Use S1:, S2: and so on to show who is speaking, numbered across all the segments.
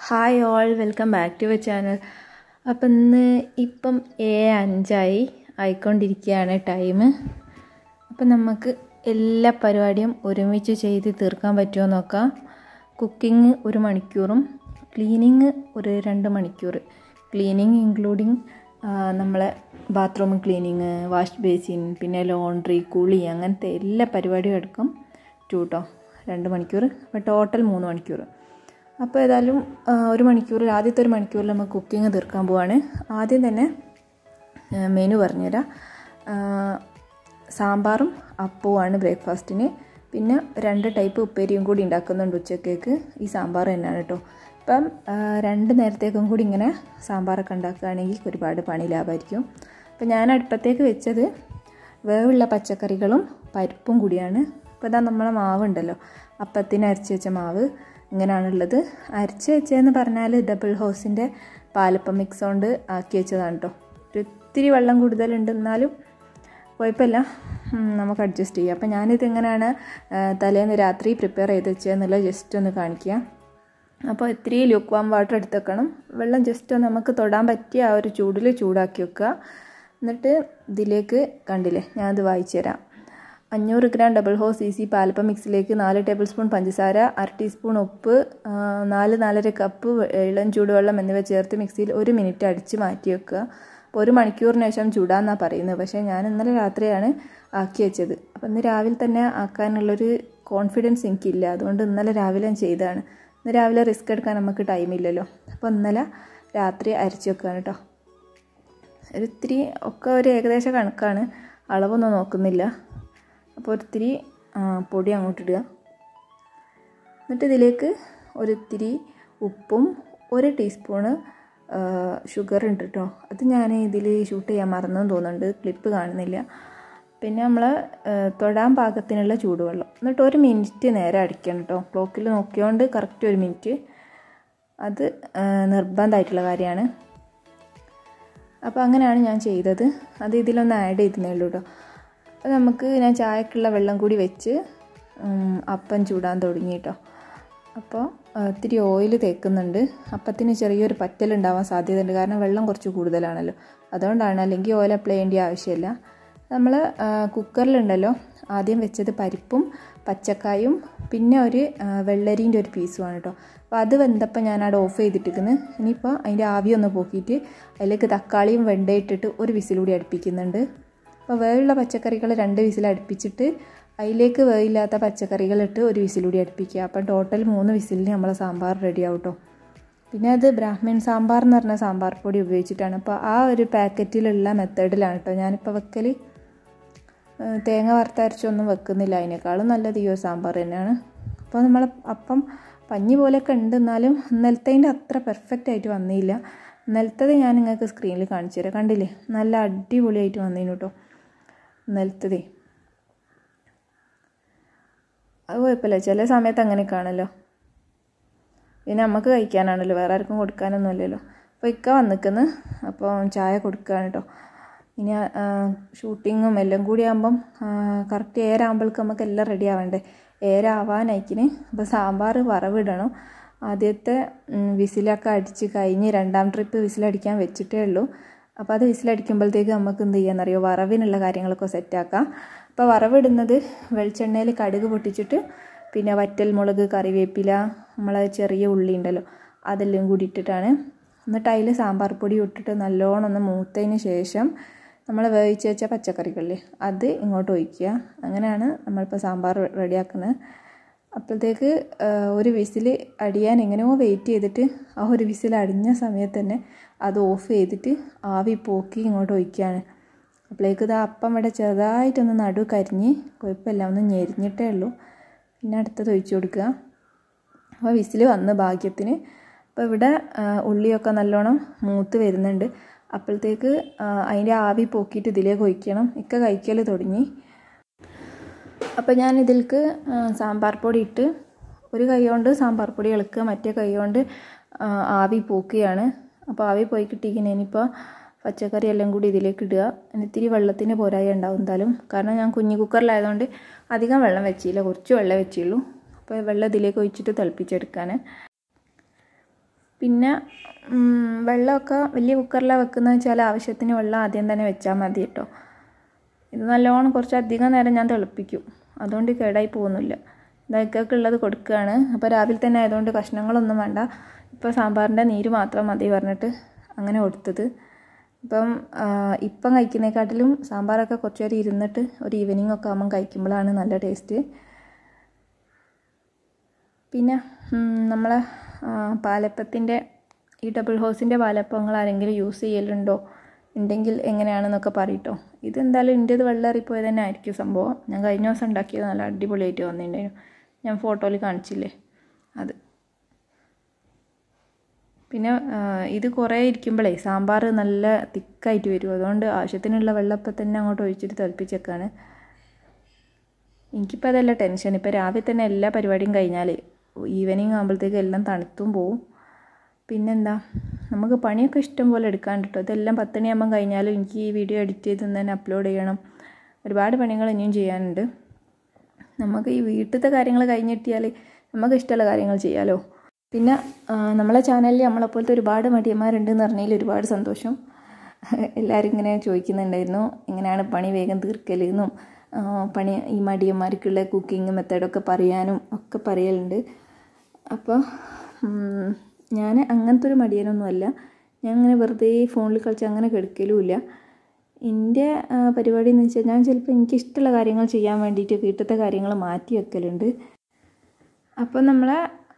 S1: hi all welcome back to our channel അപ്പം ഇന്ന് ഇപ്പം ഏഴ് അഞ്ചായി ആയിക്കൊണ്ടിരിക്കുകയാണ് ടൈം അപ്പം നമുക്ക് എല്ലാ പരിപാടിയും ഒരുമിച്ച് ചെയ്ത് തീർക്കാൻ പറ്റുമോ നോക്കാം കുക്കിംഗ് ഒരു മണിക്കൂറും ക്ലീനിങ് ഒരു രണ്ട് മണിക്കൂർ ക്ലീനിങ് ഇൻക്ലൂഡിങ് നമ്മളെ ബാത്റൂം ക്ലീനിങ് വാഷ് ബേസിൻ പിന്നെ ലോണ്ട്രി കുളി അങ്ങനത്തെ എല്ലാ പരിപാടിയും എടുക്കും ടു കേട്ടോ രണ്ട് മണിക്കൂർ അപ്പോൾ ടോട്ടൽ മൂന്ന് മണിക്കൂർ അപ്പോൾ ഏതായാലും ഒരു മണിക്കൂറിൽ ആദ്യത്തെ ഒരു മണിക്കൂറിൽ നമുക്ക് കുക്കിംഗ് തീർക്കാൻ പോവാണ് ആദ്യം തന്നെ മെനു പറഞ്ഞുതരാം സാമ്പാറും അപ്പവുമാണ് ബ്രേക്ക്ഫാസ്റ്റിന് പിന്നെ രണ്ട് ടൈപ്പ് ഉപ്പേരിയും കൂടി ഉണ്ടാക്കുന്നുണ്ട് ഉച്ചക്കേക്ക് ഈ സാമ്പാർ തന്നെയാണ് കേട്ടോ അപ്പം രണ്ട് നേരത്തേക്കും കൂടി ഇങ്ങനെ സാമ്പാറൊക്കെ ഉണ്ടാക്കുകയാണെങ്കിൽ ഒരുപാട് പണി ലാഭമായിരിക്കും അപ്പം ഞാൻ അടുപ്പത്തേക്ക് വെച്ചത് വേവുള്ള പച്ചക്കറികളും പരിപ്പും കൂടിയാണ് അപ്പോൾ ഇതാ നമ്മളെ മാവുണ്ടല്ലോ അപ്പത്തിന് അരച്ച് വെച്ച മാവ് ഇങ്ങനെയാണുള്ളത് അരച്ച് വെച്ചതെന്ന് പറഞ്ഞാൽ ഡബിൾ ഹൗസിൻ്റെ പാലപ്പം മിക്സ് കൊണ്ട് ആക്കി വെച്ചതാണ് കേട്ടോ ഒരു ഇത്തിരി വെള്ളം കൂടുതലുണ്ട് എന്നാലും കുഴപ്പമില്ല നമുക്ക് അഡ്ജസ്റ്റ് ചെയ്യാം അപ്പോൾ ഞാനിത് എങ്ങനെയാണ് തലേന്ന് രാത്രി പ്രിപ്പയർ ചെയ്ത് വെച്ചതെന്നുള്ളത് ജസ്റ്റ് ഒന്ന് കാണിക്കുക അപ്പോൾ ഇത്തിരി ലുക്ക് വാം വാട്ടർ എടുത്ത് വെക്കണം വെള്ളം ജസ്റ്റ് ഒന്ന് നമുക്ക് തൊടാൻ പറ്റിയ ആ ഒരു ചൂടിൽ ചൂടാക്കി വെക്കുക എന്നിട്ട് ഇതിലേക്ക് കണ്ടില്ലേ ഞാനത് വായിച്ചു തരാം അഞ്ഞൂറ് gram double horse easy palappam മിക്സിലേക്ക് നാല് ടേബിൾ സ്പൂൺ പഞ്ചസാര അര ടീസ്പൂൺ ഉപ്പ് നാല് നാലര കപ്പ് ഇളം ചൂടുവെള്ളം എന്നിവ ചേർത്ത് മിക്സിയിൽ ഒരു മിനിറ്റ് അടിച്ച് മാറ്റി വെക്കുക അപ്പോൾ ഒരു മണിക്കൂറിന് ശേഷം ചൂടാന്നാണ് പറയുന്നത് പക്ഷേ ഞാൻ ഇന്നലെ രാത്രിയാണ് ആക്കി വെച്ചത് അപ്പോൾ ഇന്ന് രാവിലെ തന്നെ ആക്കാനുള്ളൊരു കോൺഫിഡൻസ് എനിക്കില്ല അതുകൊണ്ട് ഇന്നലെ രാവിലെ ഞാൻ ചെയ്തതാണ് ഇന്ന് രാവിലെ റിസ്ക് എടുക്കാൻ നമുക്ക് ടൈമില്ലല്ലോ അപ്പോൾ ഇന്നലെ രാത്രി അരച്ച് വെക്കുകയാണ് കേട്ടോ ഒരിത്തിരി ഒക്കെ ഒരു ഏകദേശ കണക്കാണ് അളവൊന്നും നോക്കുന്നില്ല അപ്പോൾ ഒരിത്തിരി പൊടി അങ്ങോട്ട് ഇടുക എന്നിട്ട് ഇതിലേക്ക് ഒരിത്തിരി ഉപ്പും ഒരു ടീസ്പൂണ് ഷുഗർ ഉണ്ട് കേട്ടോ അത് ഞാൻ ഇതിൽ ഷൂട്ട് ചെയ്യാൻ മറന്നെന്ന് തോന്നുന്നുണ്ട് ക്ലിപ്പ് കാണുന്നില്ല പിന്നെ നമ്മൾ തൊടാൻ പാകത്തിനുള്ള ചൂടുവെള്ളം എന്നിട്ട് ഒരു മിനിറ്റ് നേരെ അടിക്കണം കേട്ടോ ക്ലോക്കിൽ നോക്കിയോണ്ട് കറക്റ്റ് ഒരു മിനിറ്റ് അത് നിർബന്ധമായിട്ടുള്ള കാര്യമാണ് അപ്പോൾ അങ്ങനെയാണ് ഞാൻ ചെയ്തത് അത് ഇതിലൊന്ന് ആഡ് ചെയ്തേ ഉള്ളൂ കേട്ടോ അപ്പോൾ നമുക്ക് ഞാൻ ചായക്കുള്ള വെള്ളം കൂടി വെച്ച് അപ്പം ചൂടാൻ തുടങ്ങി കേട്ടോ അപ്പോൾ ഇത്തിരി ഓയിൽ തേക്കുന്നുണ്ട് അപ്പത്തിന് ചെറിയൊരു പറ്റലുണ്ടാവാൻ സാധ്യതയുണ്ട് കാരണം വെള്ളം കുറച്ച് കൂടുതലാണല്ലോ അതുകൊണ്ടാണ് അല്ലെങ്കിൽ ഓയിൽ അപ്ലൈ ചെയ്യേണ്ട ആവശ്യമില്ല നമ്മൾ കുക്കറിലുണ്ടല്ലോ ആദ്യം വെച്ചത് പരിപ്പും പച്ചക്കായും പിന്നെ ഒരു വെള്ളരീൻ്റെ ഒരു പീസുമാണ് കേട്ടോ അപ്പോൾ അത് വെന്തപ്പോൾ ഞാൻ അവിടെ ഓഫ് ചെയ്തിട്ടിരിക്കുന്നു ഇനിയിപ്പോൾ അതിൻ്റെ ആവി ഒന്ന് പോക്കിയിട്ട് അതിലേക്ക് തക്കാളിയും വെണ്ടയിട്ടിട്ട് ഒരു വിസിലൂടി അടുപ്പിക്കുന്നുണ്ട് അപ്പോൾ വേവുള്ള പച്ചക്കറികൾ രണ്ട് വിസിൽ അടുപ്പിച്ചിട്ട് അതിലേക്ക് വേവില്ലാത്ത പച്ചക്കറികളിട്ട് ഒരു വിസിലൂടി അടുപ്പിക്കുക അപ്പം ടോട്ടൽ മൂന്ന് വിസിലിന് നമ്മളെ സാമ്പാർ റെഡി ആവും കേട്ടോ പിന്നെ അത് ബ്രാഹ്മിൺ സാമ്പാർ എന്ന് പറഞ്ഞ സാമ്പാർ പൊടി ഉപയോഗിച്ചിട്ടാണ് അപ്പോൾ ആ ഒരു പാക്കറ്റിലുള്ള മെത്തേഡിലാണ് കേട്ടോ ഞാനിപ്പോൾ വെക്കൽ തേങ്ങ വറുത്തരച്ചൊന്നും വെക്കുന്നില്ല അതിനേക്കാളും നല്ലത് ഈ ഒരു സാമ്പാർ തന്നെയാണ് അപ്പോൾ നമ്മൾ അപ്പം പഞ്ഞി പോലെയൊക്കെ ഉണ്ട് എന്നാലും ഇന്നലത്തേൻ്റെ അത്ര പെർഫെക്റ്റ് ആയിട്ട് വന്നില്ല ഇന്നലത്തത് ഞാൻ നിങ്ങൾക്ക് സ്ക്രീനിൽ കാണിച്ചു തരാം കണ്ടില്ലേ നല്ല അടിപൊളിയായിട്ട് വന്നിരുന്നു കേട്ടോ ഇന്നലത്തതേ അത് കുഴപ്പമില്ല ചില സമയത്ത് അങ്ങനെ കാണല്ലോ പിന്നെ നമുക്ക് കഴിക്കാനാണല്ലോ വേറെ ആർക്കും കൊടുക്കാനൊന്നും അല്ലല്ലോ അപ്പോൾ ഇക്ക വന്നിക്കുന്നു അപ്പോൾ ചായ കൊടുക്കുകയാണ് കേട്ടോ ഇനി ഷൂട്ടിങ്ങും എല്ലാം കൂടി ആകുമ്പം കറക്റ്റ് ഏരാകുമ്പോഴേക്ക് നമുക്ക് എല്ലാം റെഡി ആവണ്ടേ ഏരാവാനായിക്കിന് അപ്പോൾ സാമ്പാർ വറവിടണം ആദ്യത്തെ വിസിലൊക്കെ അടിച്ച് കഴിഞ്ഞ് രണ്ടാം ട്രിപ്പ് വിസിലടിക്കാൻ വെച്ചിട്ടേ ഉള്ളൂ അപ്പോൾ അത് വിസിലടിക്കുമ്പോഴത്തേക്ക് നമുക്ക് എന്ത് ചെയ്യാന്നറിയോ വറവിനുള്ള കാര്യങ്ങളൊക്കെ സെറ്റാക്കാം അപ്പോൾ വറവിടുന്നത് വെളിച്ചെണ്ണയിൽ കടുക് പൊട്ടിച്ചിട്ട് പിന്നെ വറ്റൽ മുളക് കറിവേപ്പില നമ്മളെ ചെറിയ ഉള്ളി ഉണ്ടല്ലോ അതെല്ലാം കൂടി ഇട്ടിട്ടാണ് എന്നിട്ട് അതിൽ സാമ്പാർ പൊടി ഇട്ടിട്ട് നല്ലോണം ഒന്ന് മൂത്തതിന് ശേഷം നമ്മൾ വേവിച്ച് വെച്ച പച്ചക്കറികളില്ലേ അത് ഇങ്ങോട്ട് ഒഴിക്കുക അങ്ങനെയാണ് നമ്മളിപ്പോൾ സാമ്പാർ റെഡിയാക്കുന്നത് അപ്പോഴത്തേക്ക് ഒരു വിസിൽ അടിയാൻ എങ്ങനെയോ വെയിറ്റ് ചെയ്തിട്ട് ആ ഒരു വിസിൽ അടിഞ്ഞ സമയത്ത് തന്നെ അത് ഓഫ് ചെയ്തിട്ട് ആവി പോക്കി ഇങ്ങോട്ട് ഒഴിക്കുകയാണ് അപ്പോഴേക്ക് ഇത് അപ്പം ഇവിടെ ചെറുതായിട്ടൊന്ന് നടു കരിഞ്ഞ് കുഴപ്പമില്ല ഒന്ന് ഞെരിഞ്ഞിട്ടേ ഉള്ളൂ പിന്നെ അടുത്തത് ഒഴിച്ചു കൊടുക്കുക അപ്പോൾ വിസിൽ വന്ന് ഭാഗ്യത്തിന് അപ്പോൾ ഇവിടെ ഉള്ളിയൊക്കെ നല്ലോണം മൂത്ത് വരുന്നുണ്ട് അപ്പോഴത്തേക്ക് അതിൻ്റെ ആവി പോക്കിയിട്ട് ഇതിലേക്ക് ഒഴിക്കണം ഇക്ക കഴിക്കൽ തുടങ്ങി അപ്പോൾ ഞാൻ ഇതിലേക്ക് സാമ്പാർ പൊടി ഇട്ട് ഒരു കൈ കൊണ്ട് സാമ്പാർ പൊടി ഇളക്കുക മറ്റേ കൈ കൊണ്ട് ആവി പോക്കുകയാണ് അപ്പോൾ ആവി പോയി കിട്ടിയിരിക്കുന്നത് ഇനിയിപ്പോൾ പച്ചക്കറി എല്ലാം കൂടി ഇതിലേക്ക് ഇടുക ഇത്തിരി വെള്ളത്തിന് പോരായി ഉണ്ടാവും എന്തായാലും കാരണം ഞാൻ കുഞ്ഞു കുക്കറിലായതുകൊണ്ട് അധികം വെള്ളം വെച്ചില്ല കുറച്ച് വെള്ളം വെച്ചുള്ളൂ അപ്പോൾ വെള്ളം ഇതിലേക്ക് ഒഴിച്ചിട്ട് തിളപ്പിച്ചെടുക്കാൻ പിന്നെ വെള്ളമൊക്കെ വലിയ കുക്കറിലാണ് വെക്കുന്നത് വെച്ചാൽ ആവശ്യത്തിന് വെള്ളം ആദ്യം തന്നെ വെച്ചാൽ മതി കേട്ടോ ഇത് നല്ലോണം കുറച്ച് അധികം നേരം ഞാൻ തിളപ്പിക്കും അതുകൊണ്ട് കേടായി പോകുന്നില്ല ഇതൊക്കെ ഉള്ളത് കൊടുക്കുകയാണ് അപ്പോൾ രാവിലെ തന്നെ ആയതുകൊണ്ട് കഷ്ണങ്ങളൊന്നും വേണ്ട ഇപ്പോൾ സാമ്പാറിൻ്റെ നീര് മാത്രം മതി പറഞ്ഞിട്ട് അങ്ങനെ കൊടുത്തത് ഇപ്പം ഇപ്പം കഴിക്കുന്നതിനെക്കാട്ടിലും സാമ്പാറൊക്കെ കുറച്ച് നേരം ഇരുന്നിട്ട് ഒരു ഈവനിങ് ഒക്കെ ആകുമ്പം കഴിക്കുമ്പോഴാണ് നല്ല ടേസ്റ്റ് പിന്നെ നമ്മളെ പാലപ്പത്തിൻ്റെ ഈ ഡബിൾ ഹോസിൻ്റെ പാലപ്പങ്ങൾ ആരെങ്കിലും യൂസ് ചെയ്യലുണ്ടോ ഉണ്ടെങ്കിൽ എങ്ങനെയാണെന്നൊക്കെ പറയട്ടോ ഇതെന്തായാലും എൻ്റേത് വെള്ളേറിപ്പോയത് തന്നെ ആയിരിക്കും സംഭവം ഞാൻ കഴിഞ്ഞ ദിവസം ഉണ്ടാക്കിയത് നല്ല അടിപൊളിയായിട്ട് വന്നിട്ടുണ്ടായിരുന്നു ഞാൻ ഫോട്ടോയിൽ കാണിച്ചില്ലേ അത് പിന്നെ ഇത് കുറേ ഇരിക്കുമ്പോഴേ സാമ്പാർ നല്ല തിക്കായിട്ട് വരും അതുകൊണ്ട് ആവശ്യത്തിനുള്ള വെള്ളപ്പം തന്നെ അങ്ങോട്ട് ഒഴിച്ചിട്ട് തിളപ്പിച്ചേക്കാണ് എനിക്കിപ്പോൾ അതല്ല ടെൻഷൻ ഇപ്പോൾ രാവിലെ തന്നെ എല്ലാ പരിപാടിയും കഴിഞ്ഞാൽ ഈവനിങ് ആകുമ്പോഴത്തേക്ക് എല്ലാം തണുത്തും പോവും പിന്നെന്താ നമുക്ക് പണിയൊക്കെ ഇഷ്ടം പോലെ എടുക്കാൻ കേട്ടോ ഇതെല്ലാം പത്തണിയാകുമ്പം കഴിഞ്ഞാലും എനിക്ക് ഈ വീഡിയോ എഡിറ്റ് ചെയ്ത് തന്നെ അപ്ലോഡ് ചെയ്യണം ഒരുപാട് പണികൾ ഇനിയും ചെയ്യാനുണ്ട് നമുക്ക് ഈ വീട്ടിലത്തെ കാര്യങ്ങൾ കഴിഞ്ഞിട്ടിയാൽ നമുക്ക് ഇഷ്ടമുള്ള കാര്യങ്ങൾ ചെയ്യാമല്ലോ പിന്നെ നമ്മളെ ചാനലിൽ നമ്മളെപ്പോലത്തെ ഒരുപാട് മടിയന്മാരുണ്ടെന്ന് പറഞ്ഞതിൽ ഒരുപാട് സന്തോഷം എല്ലാവരും ഇങ്ങനെ ചോദിക്കുന്നുണ്ടായിരുന്നു എങ്ങനെയാണ് പണി വേഗം തീർക്കലെന്നും പണി ഈ മടിയന്മാർക്കുള്ള കുക്കിംഗ് മെത്തേഡൊക്കെ പറയാനും ഒക്കെ പറയലുണ്ട് അപ്പോൾ ഞാൻ അങ്ങനത്തെ ഒരു മടിയനൊന്നുമല്ല ഞാൻ അങ്ങനെ വെറുതെ ഫോണിൽ കളിച്ച് അങ്ങനെ കിടക്കലുമില്ല എൻ്റെ പരിപാടി എന്ന് വെച്ചാൽ ഞാൻ ചിലപ്പോൾ എനിക്കിഷ്ടമുള്ള കാര്യങ്ങൾ ചെയ്യാൻ വേണ്ടിയിട്ട് വീട്ടിലത്തെ കാര്യങ്ങൾ മാറ്റി വെക്കലുണ്ട് അപ്പോൾ നമ്മളെ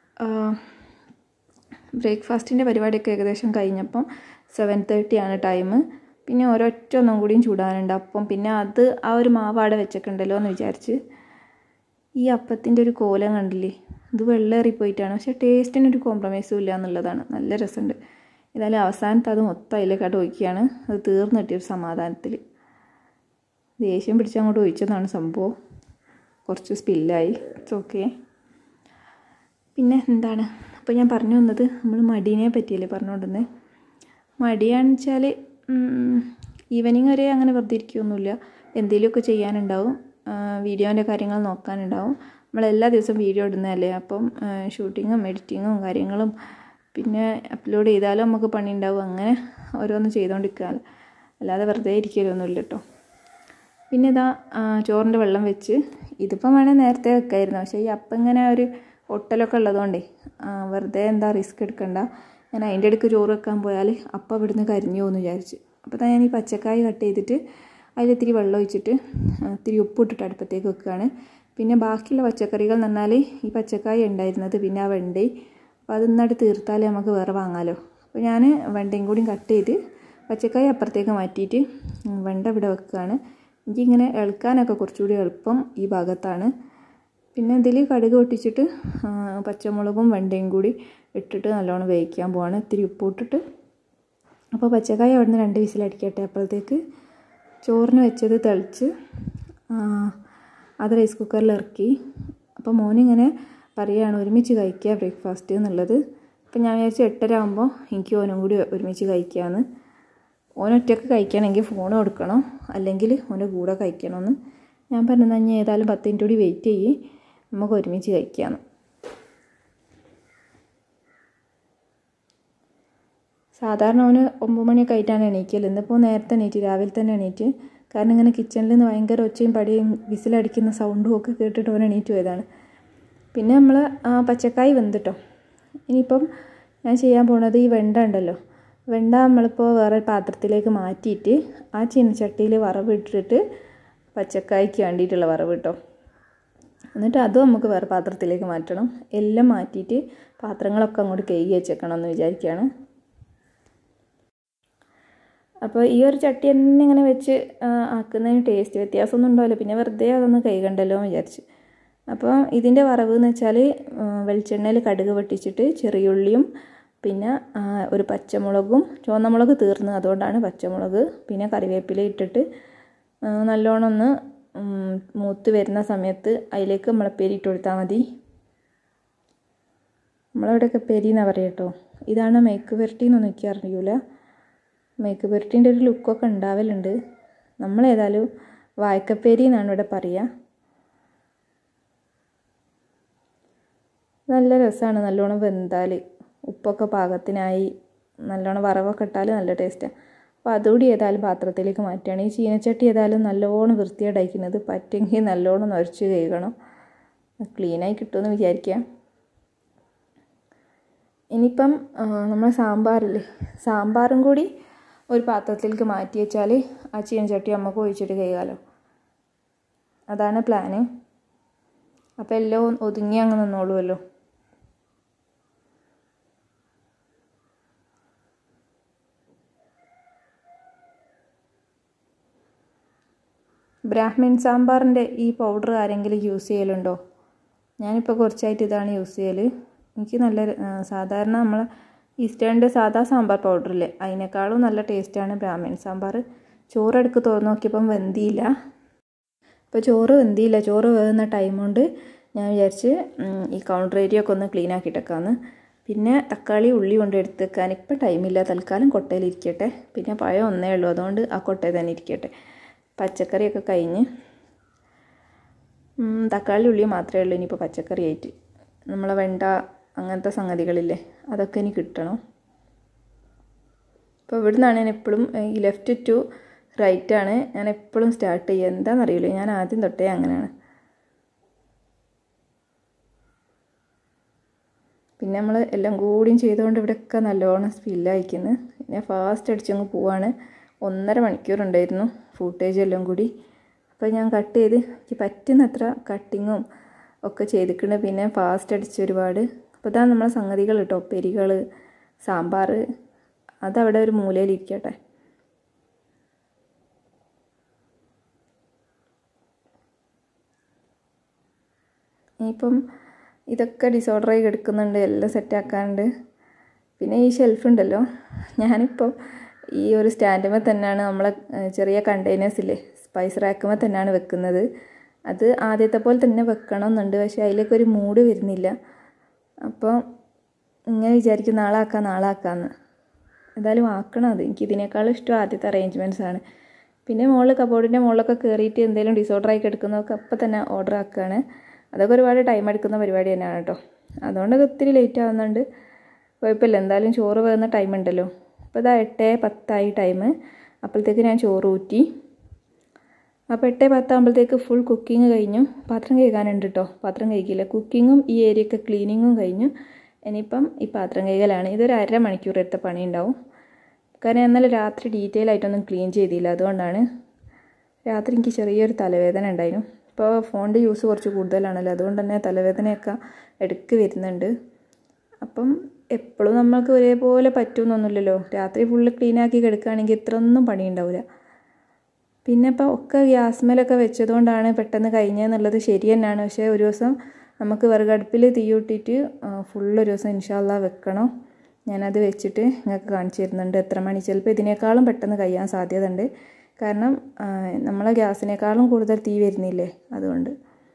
S1: ബ്രേക്ക്ഫാസ്റ്റിൻ്റെ പരിപാടിയൊക്കെ ഏകദേശം കഴിഞ്ഞപ്പം സെവൻ തേർട്ടി ആണ് ടൈം പിന്നെ ഒരൊറ്റ ഒന്നും കൂടിയും ചൂടാനുണ്ട് അപ്പം പിന്നെ അത് ആ ഒരു മാവ് അവിടെ വെച്ചേക്കുണ്ടല്ലോ എന്ന് വിചാരിച്ച് ഈ അപ്പത്തിൻ്റെ ഒരു കോലം കണ്ടില്ലേ ഇത് വെള്ളേറിപ്പോയിട്ടാണ് പക്ഷേ ടേസ്റ്റിനൊരു കോംപ്രമൈസും ഇല്ല എന്നുള്ളതാണ് നല്ല രസമുണ്ട് ഏതായാലും അവസാനത്തെ അത് മൊത്തം അതിലേക്കാട്ട് ഒഴിക്കുകയാണ് അത് തീർന്നു കിട്ടിയൊരു സമാധാനത്തിൽ ദേഷ്യം പിടിച്ച് അങ്ങോട്ട് ഒഴിച്ചതാണ് സംഭവം കുറച്ച് സ്പില്ലായി ഇറ്റ്സ് ഓക്കെ പിന്നെ എന്താണ് അപ്പോൾ ഞാൻ പറഞ്ഞു വന്നത് നമ്മൾ മടീനെ പറ്റിയല്ലേ പറഞ്ഞുകൊണ്ടിരുന്നത് മടിയാണെന്ന് വെച്ചാൽ ഈവനിങ് വരെ അങ്ങനെ വെറുതെ ഇരിക്കുകയൊന്നുമില്ല എന്തെങ്കിലുമൊക്കെ ചെയ്യാനുണ്ടാവും വീഡിയോൻ്റെ കാര്യങ്ങൾ നോക്കാനുണ്ടാവും നമ്മൾ എല്ലാ ദിവസവും വീഡിയോ ഇടുന്നതല്ലേ അപ്പം ഷൂട്ടിങ്ങും എഡിറ്റിങ്ങും കാര്യങ്ങളും പിന്നെ അപ്ലോഡ് ചെയ്താലും നമുക്ക് പണി ഉണ്ടാവും അങ്ങനെ ഓരോന്ന് ചെയ്തുകൊണ്ടിരിക്കുക അല്ലാതെ വെറുതെ ഇരിക്കലൊന്നുമില്ല കേട്ടോ പിന്നെ ഇതാ ചോറിൻ്റെ വെള്ളം വെച്ച് ഇതിപ്പം വേണേൽ നേരത്തെ വെക്കായിരുന്നു പക്ഷേ ഈ അപ്പം ഇങ്ങനെ ഒരു ഒട്ടലൊക്കെ ഉള്ളതുകൊണ്ടേ വെറുതെ എന്താ റിസ്ക് എടുക്കണ്ട ഞാൻ അതിൻ്റെ ഇടയ്ക്ക് ചോറ് വെക്കാൻ പോയാൽ അപ്പം ഇവിടുന്ന് കരിഞ്ഞു പോകുമെന്ന് വിചാരിച്ച് അപ്പോൾ ഞാൻ ഈ പച്ചക്കായ കട്ട് ചെയ്തിട്ട് അതിൽ ഇത്തിരി വെള്ളം ഒഴിച്ചിട്ട് ഇത്തിരി ഉപ്പ് ഇട്ടിട്ട് അടുപ്പത്തേക്ക് വെക്കുകയാണ് പിന്നെ ബാക്കിയുള്ള പച്ചക്കറികൾ എന്ന് പറഞ്ഞാൽ ഈ പച്ചക്കായ ഉണ്ടായിരുന്നത് പിന്നെ ആ വെണ്ടയും അപ്പോൾ അത് ഇന്നോട്ട് തീർത്താൽ നമുക്ക് വേറെ വാങ്ങാമല്ലോ അപ്പോൾ ഞാൻ വെണ്ടയും കൂടി കട്ട് ചെയ്ത് പച്ചക്കായ അപ്പുറത്തേക്ക് മാറ്റിയിട്ട് വെണ്ട ഇവിടെ വെക്കുകയാണ് എനിക്കിങ്ങനെ ഇളക്കാനൊക്കെ കുറച്ചുകൂടി എളുപ്പം ഈ ഭാഗത്താണ് പിന്നെ ഇതിൽ കടുക് പൊട്ടിച്ചിട്ട് പച്ചമുളകും വെണ്ടയും കൂടി ഇട്ടിട്ട് നല്ലോണം വേവിക്കാൻ പോവാണ് ഇത്തിരി ഉപ്പ് ഇട്ടിട്ട് അപ്പോൾ പച്ചക്കായ അവിടെ നിന്ന് രണ്ട് വിസിലടിക്കട്ടെ അപ്പോഴത്തേക്ക് ചോറിന് വെച്ചത് തെളിച്ച് അത് റൈസ് കുക്കറിൽ ഇറക്കി അപ്പോൾ മോനിങ്ങനെ പറയുകയാണ് ഒരുമിച്ച് കഴിക്കുക ബ്രേക്ക്ഫാസ്റ്റ് എന്നുള്ളത് അപ്പോൾ ഞാൻ വിചാരിച്ചു എട്ടര ആകുമ്പോൾ എനിക്ക് ഓനും കൂടി ഒരുമിച്ച് കഴിക്കാമെന്ന് ഓനൊറ്റയ്ക്ക് കഴിക്കണമെങ്കിൽ ഫോൺ കൊടുക്കണം അല്ലെങ്കിൽ ഓൻ്റെ കൂടെ കഴിക്കണമെന്ന് ഞാൻ പറഞ്ഞു ഞാൻ ഏതായാലും പത്ത് മിനിറ്റ് കൂടി വെയിറ്റ് ചെയ്യ് നമുക്ക് ഒരുമിച്ച് കഴിക്കാമെന്ന് സാധാരണ ഓന് ഒമ്പത് മണിയൊക്കെ ആയിട്ടാണ് എണീക്കൽ ഇന്നിപ്പോൾ നേരത്തെ എണീറ്റ് രാവിലെ തന്നെ എണീറ്റ് കാരണം ഇങ്ങനെ കിച്ചണിൽ നിന്ന് ഭയങ്കര ഒച്ചയും പടിയും വിസിലടിക്കുന്ന സൗണ്ടും ഒക്കെ കേട്ടിട്ട് ഓൻ എണീറ്റ് പോയതാണ് പിന്നെ നമ്മൾ ആ പച്ചക്കായ് വെന്തിട്ടോ ഇനിയിപ്പം ഞാൻ ചെയ്യാൻ പോണത് ഈ വെണ്ട ഉണ്ടല്ലോ വെണ്ട നമ്മളിപ്പോൾ വേറെ പാത്രത്തിലേക്ക് മാറ്റിയിട്ട് ആ ചീനച്ചട്ടിയിൽ വറവ് ഇട്ടിട്ട് പച്ചക്കായ്ക്ക് വേണ്ടിയിട്ടുള്ള വറവ് കിട്ടോ എന്നിട്ട് അതും നമുക്ക് വേറെ പാത്രത്തിലേക്ക് മാറ്റണം എല്ലാം മാറ്റിയിട്ട് പാത്രങ്ങളൊക്കെ അങ്ങോട്ട് കഴുകി വെച്ചേക്കണം എന്ന് വിചാരിക്കുകയാണ് അപ്പോൾ ഈ ഒരു ചട്ടി തന്നെ ഇങ്ങനെ വെച്ച് ആക്കുന്നതിന് ടേസ്റ്റ് വ്യത്യാസമൊന്നും ഉണ്ടാവില്ല പിന്നെ വെറുതെ അതൊന്ന് കൈകണ്ടല്ലോ എന്ന് വിചാരിച്ച് അപ്പോൾ ഇതിൻ്റെ വറവ് എന്ന് വെച്ചാൽ വെളിച്ചെണ്ണയിൽ കടുക് പൊട്ടിച്ചിട്ട് ചെറിയുള്ളിയും പിന്നെ ഒരു പച്ചമുളകും ചുവന്നമുളക് തീർന്ന് അതുകൊണ്ടാണ് പച്ചമുളക് പിന്നെ കറിവേപ്പില ഇട്ടിട്ട് നല്ലോണം ഒന്ന് മൂത്ത് വരുന്ന സമയത്ത് അതിലേക്ക് മുളപ്പേരി ഇട്ട് കൊടുത്താൽ മതി നമ്മളവിടെയൊക്കെ പെരി എന്നാണ് പറയുക കേട്ടോ ഇതാണ് മേക്ക് പുരട്ടി എന്നൊന്നും എനിക്ക് അറിയില്ല മേക്ക് പുരട്ടീൻ്റെ ഒരു ലുക്കൊക്കെ ഉണ്ടാവലുണ്ട് നമ്മളേതായാലും വായക്കപ്പേരി എന്നാണ് ഇവിടെ പറയുക നല്ല രസമാണ് നല്ലോണം വെന്താൽ ഉപ്പൊക്കെ പാകത്തിനായി നല്ലോണം വറവൊക്കെ ഇട്ടാൽ നല്ല ടേസ്റ്റാണ് അപ്പോൾ അതുകൂടി ഏതായാലും പാത്രത്തിലേക്ക് മാറ്റുകയാണ് ഈ ചീനച്ചട്ടി ഏതായാലും നല്ലോണം വൃത്തിയേടായിരിക്കുന്നത് പറ്റുമെങ്കിൽ നല്ലോണം നൊരച്ച് കഴുകണം ക്ലീനായി കിട്ടുമെന്ന് വിചാരിക്കുക ഇനിയിപ്പം നമ്മൾ സാമ്പാറില്ലേ സാമ്പാറും കൂടി ഒരു പാത്രത്തിലേക്ക് മാറ്റി വെച്ചാൽ ആ ചീനച്ചട്ടി നമുക്ക് ഒഴിച്ചിട്ട് കഴുകാമല്ലോ അതാണ് പ്ലാന് അപ്പോൾ എല്ലാം ഒതുങ്ങി അങ്ങ് നിന്നോളുമല്ലോ ബ്രാഹ്മിൻ സാമ്പാറിൻ്റെ ഈ പൗഡർ ആരെങ്കിലും യൂസ് ചെയ്യലുണ്ടോ ഞാനിപ്പോൾ കുറച്ചായിട്ട് ഇതാണ് യൂസ് ചെയ്യൽ എനിക്ക് നല്ല സാധാരണ നമ്മൾ ഈസ്റ്റേണിൻ്റെ സാധാ സാമ്പാർ പൗഡറില്ലേ അതിനേക്കാളും നല്ല ടേസ്റ്റാണ് ബ്രാഹ്മിൻ സാമ്പാർ ചോറെടുക്ക് തുറന്ന് നോക്കിയപ്പം വെന്തിയില്ല ഇപ്പോൾ ചോറ് വെന്തിയില്ല ചോറ് വേകുന്ന ടൈം കൊണ്ട് ഞാൻ വിചാരിച്ച് ഈ കൗണ്ടർ ഏരിയ ഒക്കെ ഒന്ന് ക്ലീൻ ആക്കിയിട്ടേക്കാന്ന് പിന്നെ തക്കാളി ഉള്ളി കൊണ്ട് എടുത്തേക്കാൻ ഇപ്പം ടൈമില്ല തൽക്കാലം കൊട്ടയിലിരിക്കട്ടെ പിന്നെ പഴം ഒന്നേ ഉള്ളൂ അതുകൊണ്ട് ആ കൊട്ടയിൽ തന്നെ ഇരിക്കട്ടെ പച്ചക്കറിയൊക്കെ കഴിഞ്ഞ് തക്കാളി ഉള്ളി മാത്രമേ ഉള്ളൂ ഇനിയിപ്പോൾ പച്ചക്കറി ആയിട്ട് നമ്മളെ വെണ്ട അങ്ങനത്തെ സംഗതികളില്ലേ അതൊക്കെ ഇനി കിട്ടണം അപ്പോൾ ഇവിടുന്നാണ് ഞാൻ എപ്പോഴും ഈ ലെഫ്റ്റ് ടു റൈറ്റ് ആണ് ഞാൻ എപ്പോഴും സ്റ്റാർട്ട് ചെയ്യുക എന്താണെന്നറിയില്ല ഞാൻ ആദ്യം തൊട്ടേ അങ്ങനെയാണ് പിന്നെ നമ്മൾ എല്ലാം കൂടിയും ചെയ്തുകൊണ്ട് ഇവിടെയൊക്കെ നല്ലോണം സ്പില്ലായിക്കുന്നു പിന്നെ ഫാസ്റ്റ് അടിച്ചങ്ങ് പോവാണ് ഒന്നര മണിക്കൂറുണ്ടായിരുന്നു ഫൂട്ടേജ് എല്ലാം കൂടി അപ്പോൾ ഞാൻ കട്ട് ചെയ്ത് എനിക്ക് പറ്റുന്നത്ര കട്ടിങ്ങും ഒക്കെ ചെയ്തിട്ടുണ്ട് പിന്നെ ഫാസ്റ്റ് അടിച്ച് ഒരുപാട് അപ്പോൾ ഇതാണ് നമ്മളെ സംഗതികൾ കേട്ടോ പെരികൾ സാമ്പാർ അതവിടെ ഒരു മൂലയിലിരിക്കട്ടെ ഇനിയിപ്പം ഇതൊക്കെ ഡിസോർഡറായി കിടക്കുന്നുണ്ട് എല്ലാം സെറ്റാക്കാനുണ്ട് പിന്നെ ഈ ഷെൽഫ് ഉണ്ടല്ലോ ഞാനിപ്പോൾ ഈ ഒരു സ്റ്റാൻഡുമ്പോൾ തന്നെയാണ് നമ്മളെ ചെറിയ കണ്ടെയ്നേഴ്സില്ലേ സ്പൈസ് റാക്കുമ്പോൾ തന്നെയാണ് വെക്കുന്നത് അത് ആദ്യത്തെ പോലെ തന്നെ വെക്കണമെന്നുണ്ട് പക്ഷേ അതിലേക്ക് ഒരു മൂഡ് വരുന്നില്ല അപ്പോൾ ഇങ്ങനെ വിചാരിക്കും നാളെ ആക്കാം നാളെ ആക്കാമെന്ന് എന്തായാലും ആക്കണം അത് എനിക്ക് ഇതിനേക്കാളും ഇഷ്ടം ആദ്യത്തെ അറേഞ്ച്മെൻറ്റ്സ് ആണ് പിന്നെ മുകളിൽ കബോർഡിൻ്റെ മുകളിലൊക്കെ കയറിയിട്ട് എന്തെങ്കിലും ഡിസോർഡറായി കിടക്കുന്നതൊക്കെ അപ്പം തന്നെ ഓർഡർ ആക്കുകയാണ് അതൊക്കെ ഒരുപാട് ടൈം എടുക്കുന്ന പരിപാടി തന്നെയാണ് കേട്ടോ അതുകൊണ്ടൊക്കെ ഒത്തിരി ലേറ്റ് ആവുന്നുണ്ട് കുഴപ്പമില്ല എന്തായാലും ചോറ് വേകുന്ന ടൈം ഉണ്ടല്ലോ അപ്പോൾ ഇതാ എട്ട് പത്തായി ടൈം അപ്പോഴത്തേക്ക് ഞാൻ ചോറ് ഊറ്റി അപ്പോൾ എട്ട് പത്താകുമ്പോഴത്തേക്ക് ഫുൾ കുക്കിംഗ് കഴിഞ്ഞു പാത്രം കഴുകാനുണ്ട് കേട്ടോ പാത്രം കഴുകിയില്ല കുക്കിങ്ങും ഈ ഏരിയയൊക്കെ ക്ലീനിങ്ങും കഴിഞ്ഞു ഇനിയിപ്പം ഈ പാത്രം കഴുകലാണ് ഇതൊരു അര മണിക്കൂർ എടുത്ത പണി ഉണ്ടാവും കാരണം ഇന്നലെ രാത്രി ഡീറ്റെയിൽ ആയിട്ടൊന്നും ക്ലീൻ ചെയ്തില്ല അതുകൊണ്ടാണ് രാത്രി എനിക്ക് ചെറിയൊരു തലവേദന ഉണ്ടായിരുന്നു ഇപ്പോൾ ഫോണിൻ്റെ യൂസ് കുറച്ച് കൂടുതലാണല്ലോ അതുകൊണ്ട് തന്നെ തലവേദനയൊക്കെ ഇടയ്ക്ക് വരുന്നുണ്ട് അപ്പം എപ്പോഴും നമ്മൾക്ക് ഒരേപോലെ പറ്റുമെന്നൊന്നുമില്ലല്ലോ രാത്രി ഫുള്ള് ക്ലീനാക്കി കിടക്കുകയാണെങ്കിൽ ഇത്രയൊന്നും പണി ഉണ്ടാവില്ല പിന്നെ ഇപ്പോൾ ഒക്കെ ഗ്യാസ്മേലൊക്കെ വെച്ചതുകൊണ്ടാണ് പെട്ടെന്ന് കഴിഞ്ഞതെന്നുള്ളത് ശരി തന്നെയാണ് പക്ഷേ ഒരു ദിവസം നമുക്ക് വിറകടുപ്പിൽ തീയൂട്ടിയിട്ട് ഫുള്ള് ഒരു ദിവസം ഇൻഷാല്ല വെക്കണം ഞാനത് വെച്ചിട്ട് നിങ്ങൾക്ക് കാണിച്ചു തരുന്നുണ്ട് എത്ര മണി ചിലപ്പോൾ ഇതിനേക്കാളും പെട്ടെന്ന് കഴിയാൻ സാധ്യത ഉണ്ട് കാരണം നമ്മളെ ഗ്യാസിനേക്കാളും കൂടുതൽ തീ വരുന്നില്ലേ അതുകൊണ്ട്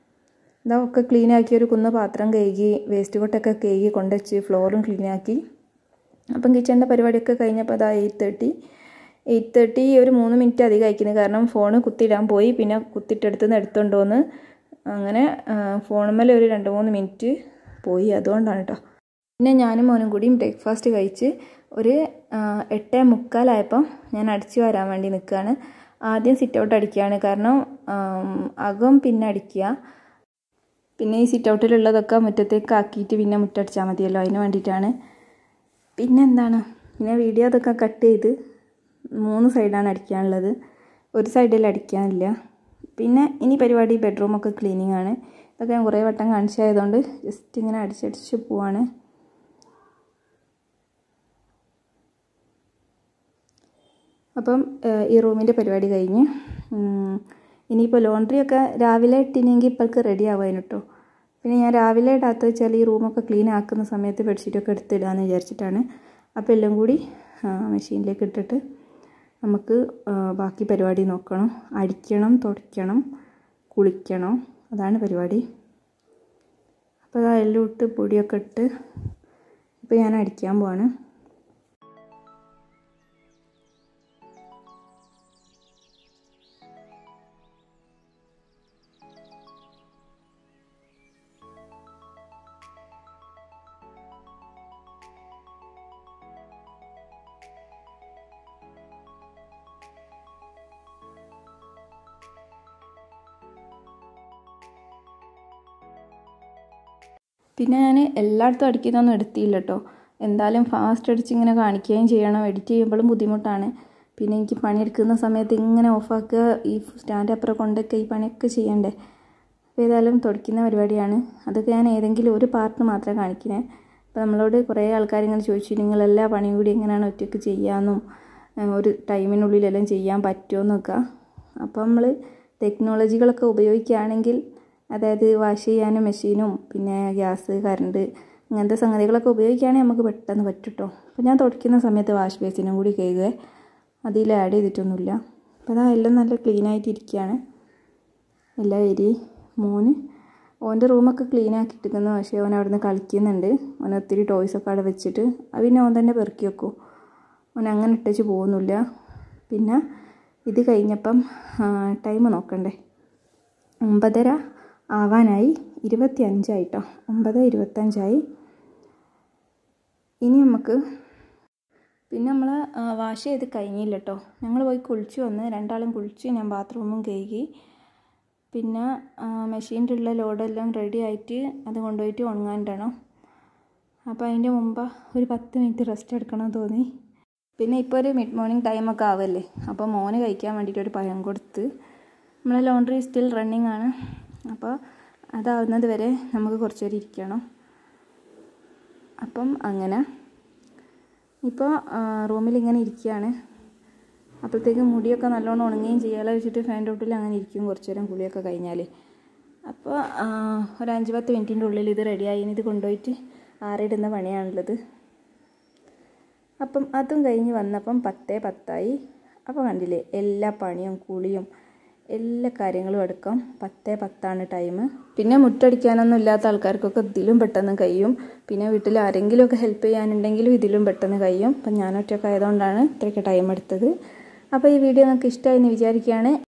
S1: ഇതാ ഒക്കെ ക്ലീനാക്കി ഒരു കുന്ന പാത്രം കഴുകി വേസ്റ്റ് കൊട്ടൊക്കെ കഴുകി കൊണ്ടുവച്ച് ഫ്ലോറും ക്ലീനാക്കി അപ്പം കിച്ചണിൻ്റെ പരിപാടിയൊക്കെ കഴിഞ്ഞപ്പോൾ അതാ എയ്റ്റ് തേർട്ടി എയ്റ്റ് തേർട്ടി ഒരു മൂന്ന് മിനിറ്റ് അധികം അയക്കുന്നത് കാരണം ഫോണ് കുത്തിയിടാൻ പോയി പിന്നെ കുത്തിയിട്ടെടുത്ത് നിന്ന് എടുത്തുകൊണ്ടുവന്ന് അങ്ങനെ ഫോണുമ്മേൽ ഒരു രണ്ട് മൂന്ന് മിനിറ്റ് പോയി അതുകൊണ്ടാണ് കേട്ടോ പിന്നെ ഞാനും മോനും കൂടിയും ബ്രേക്ക്ഫാസ്റ്റ് കഴിച്ച് ഒരു എട്ടേ മുക്കാലായപ്പം ഞാൻ അടിച്ചു വരാൻ വേണ്ടി നിൽക്കുകയാണ് ആദ്യം സിറ്റ് ഔട്ട് അടിക്കുകയാണ് കാരണം അകം പിന്നെ അടിക്കുക പിന്നെ ഈ സിറ്റ് ഔട്ടിലുള്ളതൊക്കെ മുറ്റത്തേക്ക് ആക്കിയിട്ട് പിന്നെ മുറ്റടിച്ചാൽ മതിയല്ലോ അതിന് വേണ്ടിയിട്ടാണ് പിന്നെ എന്താണ് പിന്നെ വീഡിയോ അതൊക്കെ കട്ട് ചെയ്ത് മൂന്ന് സൈഡാണ് അടിക്കാനുള്ളത് ഒരു സൈഡിൽ അടിക്കാനില്ല പിന്നെ ഇനി പരിപാടി ബെഡ്റൂമൊക്കെ ക്ലീനിങ് ആണ് ഇതൊക്കെ ഞാൻ കുറേ വട്ടം കാണിച്ചതായതുകൊണ്ട് ജസ്റ്റ് ഇങ്ങനെ അടിച്ചടിച്ച് പോവാണ് അപ്പം ഈ റൂമിൻ്റെ പരിപാടി കഴിഞ്ഞ് ഇനിയിപ്പോൾ ലോണ്ട്രിയൊക്കെ രാവിലെ ഇട്ടിനെങ്കിൽ ഇപ്പോൾക്ക് റെഡി ആവാൻ കേട്ടോ പിന്നെ ഞാൻ രാവിലെ ഇടാത്ത വെച്ചാൽ ഈ റൂമൊക്കെ ക്ലീൻ ആക്കുന്ന സമയത്ത് ബെഡ്ഷീറ്റൊക്കെ എടുത്തിടാമെന്ന് വിചാരിച്ചിട്ടാണ് അപ്പോൾ എല്ലാം കൂടി മെഷീനിലേക്ക് ഇട്ടിട്ട് നമുക്ക് ബാക്കി പരിപാടി നോക്കണം അടിക്കണം തുടയ്ക്കണം കുളിക്കണം അതാണ് പരിപാടി അപ്പോൾ അതെല്ലാം ഇട്ട് പൊടിയൊക്കെ ഇട്ട് ഇപ്പോൾ ഞാൻ അടിക്കാൻ പോവാണ് പിന്നെ ഞാൻ എല്ലായിടത്തും അടിക്കുന്നൊന്നും എടുത്തില്ല കേട്ടോ എന്തായാലും ഫാസ്റ്റ് അടിച്ച് ഇങ്ങനെ കാണിക്കുകയും ചെയ്യണം എഡിറ്റ് ചെയ്യുമ്പോഴും ബുദ്ധിമുട്ടാണ് പിന്നെ എനിക്ക് പണിയെടുക്കുന്ന സമയത്ത് ഇങ്ങനെ ഓഫാക്കുക ഈ സ്റ്റാൻഡ് അപ്പുറം കൊണ്ടൊക്കെ ഈ പണിയൊക്കെ ചെയ്യണ്ടേ അപ്പോൾ ഏതായാലും തുടയ്ക്കുന്ന പരിപാടിയാണ് അതൊക്കെ ഞാൻ ഏതെങ്കിലും ഒരു പാർട്ട് മാത്രമേ കാണിക്കുന്നത് അപ്പോൾ നമ്മളോട് കുറേ ആൾക്കാർ ഇങ്ങനെ ചോദിച്ചു നിങ്ങൾ എല്ലാ പണിയും കൂടി എങ്ങനെയാണ് ഒറ്റയ്ക്ക് ചെയ്യാമെന്നും ഒരു ടൈമിനുള്ളിലെല്ലാം ചെയ്യാൻ പറ്റുമോന്നൊക്കെ അപ്പോൾ നമ്മൾ ടെക്നോളജികളൊക്കെ ഉപയോഗിക്കുകയാണെങ്കിൽ അതായത് വാഷ് ചെയ്യാനും മെഷീനും പിന്നെ ഗ്യാസ് കറണ്ട് അങ്ങനത്തെ സംഗതികളൊക്കെ ഉപയോഗിക്കുകയാണെങ്കിൽ നമുക്ക് പെട്ടെന്ന് പറ്റും കേട്ടോ അപ്പോൾ ഞാൻ തുടയ്ക്കുന്ന സമയത്ത് വാഷ് ബേസിനും കൂടി കഴുകുക അതിൽ ആഡ് ചെയ്തിട്ടൊന്നുമില്ല അപ്പോൾ അതാ എല്ലാം നല്ല ക്ലീൻ ആയിട്ട് ഇരിക്കുകയാണ് എല്ലാ ഏരിയ മോന് ഓൻ്റെ റൂമൊക്കെ ക്ലീൻ ആക്കിയിട്ടിരിക്കുന്നു പക്ഷേ ഓൻ അവിടെ നിന്ന് കളിക്കുന്നുണ്ട് ഓൻ ഒത്തിരി ടോയ്സൊക്കെ അവിടെ വെച്ചിട്ട് അത് പിന്നെ ഓൻ തന്നെ പെറുക്കി വെക്കും ഓൻ അങ്ങനെ ഇട്ടേച്ച് പോകുന്നില്ല പിന്നെ ഇത് കഴിഞ്ഞപ്പം ടൈം നോക്കണ്ടേ ഒമ്പതര ആവാനായി ഇരുപത്തി അഞ്ചായിട്ടോ ഒമ്പത് ഇരുപത്തഞ്ചായി ഇനി നമുക്ക് പിന്നെ നമ്മൾ വാഷ് ചെയ്ത് കഴിഞ്ഞില്ല കേട്ടോ ഞങ്ങൾ പോയി കുളിച്ച് വന്ന് രണ്ടാളും കുളിച്ച് ഞാൻ ബാത്റൂമും കഴുകി പിന്നെ മെഷീൻ്റെ ഉള്ള ലോഡെല്ലാം റെഡി ആയിട്ട് അത് കൊണ്ടുപോയിട്ട് ഉണങ്ങാനിടണം അപ്പോൾ അതിൻ്റെ മുമ്പ് ഒരു പത്ത് മിനിറ്റ് റെസ്റ്റ് എടുക്കണം തോന്നി പിന്നെ ഇപ്പോൾ ഒരു മിഡ് മോർണിംഗ് ടൈമൊക്കെ ആവല്ലേ അപ്പോൾ മോന് കഴിക്കാൻ വേണ്ടിയിട്ട് ഒരു പഴം കൊടുത്ത് നമ്മളെ ലോണ്ട്രി സ്റ്റിൽ റണ്ണിങ് ആണ് അപ്പോൾ അതാവുന്നത് വരെ നമുക്ക് കുറച്ച് നേരം ഇരിക്കണം അപ്പം അങ്ങനെ ഇപ്പോൾ റൂമിൽ ഇങ്ങനെ ഇരിക്കുകയാണ് അപ്പോഴത്തേക്ക് മുടിയൊക്കെ നല്ലോണം ഉണങ്ങുകയും ചെയ്യാലോ വെച്ചിട്ട് ഫാൻ തൊട്ടിൽ അങ്ങനെ ഇരിക്കും കുറച്ച് നേരം കുളിയൊക്കെ കഴിഞ്ഞാൽ അപ്പോൾ ഒരു അഞ്ച് പത്ത് മിനിറ്റിൻ്റെ ഉള്ളിൽ ഇത് റെഡിയായി ഇനി ഇത് കൊണ്ടുപോയിട്ട് ആറിടുന്ന പണിയാണുള്ളത് അപ്പം അതും കഴിഞ്ഞ് വന്നപ്പം പത്തേ പത്തായി അപ്പോൾ കണ്ടില്ലേ എല്ലാ പണിയും കുളിയും എല്ലാ കാര്യങ്ങളും എടുക്കാം പത്തേ പത്താണ് ടൈം പിന്നെ മുറ്റടിക്കാനൊന്നും ഇല്ലാത്ത ആൾക്കാർക്കൊക്കെ ഇതിലും പെട്ടെന്ന് കഴിയും പിന്നെ വീട്ടിൽ ആരെങ്കിലുമൊക്കെ ഹെൽപ്പ് ചെയ്യാനുണ്ടെങ്കിലും ഇതിലും പെട്ടെന്ന് കഴിയും അപ്പം ഞാൻ ഒറ്റയ്ക്ക് ആയതുകൊണ്ടാണ് ഇത്രയ്ക്ക് ടൈം എടുത്തത് അപ്പോൾ ഈ വീഡിയോ നിങ്ങൾക്ക് ഇഷ്ടമായി എന്ന് വിചാരിക്കുകയാണ്